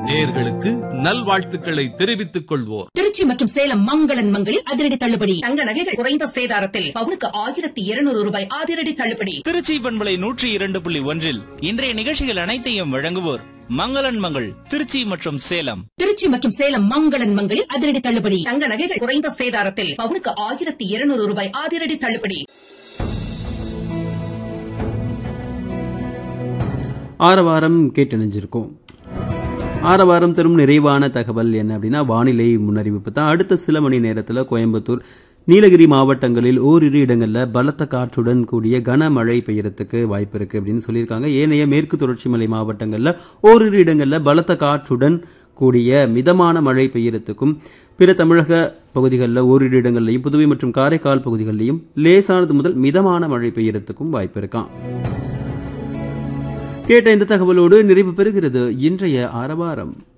நேர்களுக்கு நல்வாழ்த்துக்களை தெரிவித்துக் கொள்வோர் திருச்சி மற்றும் சேலம் மங்களன் மங்களில் அதிரடி தள்ளுபடி தங்க நகைகள் குறைந்த சேதாரத்தில் பவுனுக்கு ஆயிரத்தி இருநூறு ரூபாய் அதிரடி தள்ளுபடி திருச்சி பண்பலை நூற்றி இரண்டு புள்ளி ஒன்றில் இன்றைய நிகழ்ச்சிகள் அனைத்தையும் வழங்குவோர் மங்களன் மங்கள் திருச்சி மற்றும் சேலம் திருச்சி மற்றும் சேலம் மங்களன் மங்களில் அதிரடி தள்ளுபடி தங்க நகைகள் குறைந்த சேதாரத்தில் பவுனுக்கு ஆயிரத்தி இருநூறு ரூபாய் அதிரடி தள்ளுபடி ஆரவாரம் கேட்டணிஞ்சிருக்கோம் ஆரவாரம் தரும் நிறைவான தகவல் என்ன அப்படின்னா வானிலை முன்னறிவிப்பு தான் அடுத்த சில மணி நேரத்தில் கோயம்புத்தூர் நீலகிரி மாவட்டங்களில் ஓரிரு இடங்களில் பலத்த காற்றுடன் கூடிய கனமழை பெய்யறதுக்கு வாய்ப்பு இருக்கு அப்படின்னு சொல்லியிருக்காங்க ஏனைய மேற்கு தொடர்ச்சி மலை மாவட்டங்களில் ஓரிரு இடங்களில் பலத்த காற்றுடன் கூடிய மிதமான மழை பெய்யறதுக்கும் பிற தமிழக பகுதிகளில் ஓரிரு இடங்கள்லையும் புதுவை மற்றும் காரைக்கால் பகுதிகளிலையும் லேசானது முதல் மிதமான மழை பெய்யறதுக்கும் வாய்ப்பு இருக்கான் கேட்ட இந்த தகவலோடு நிறைவு பெறுகிறது இன்றைய ஆரவாரம்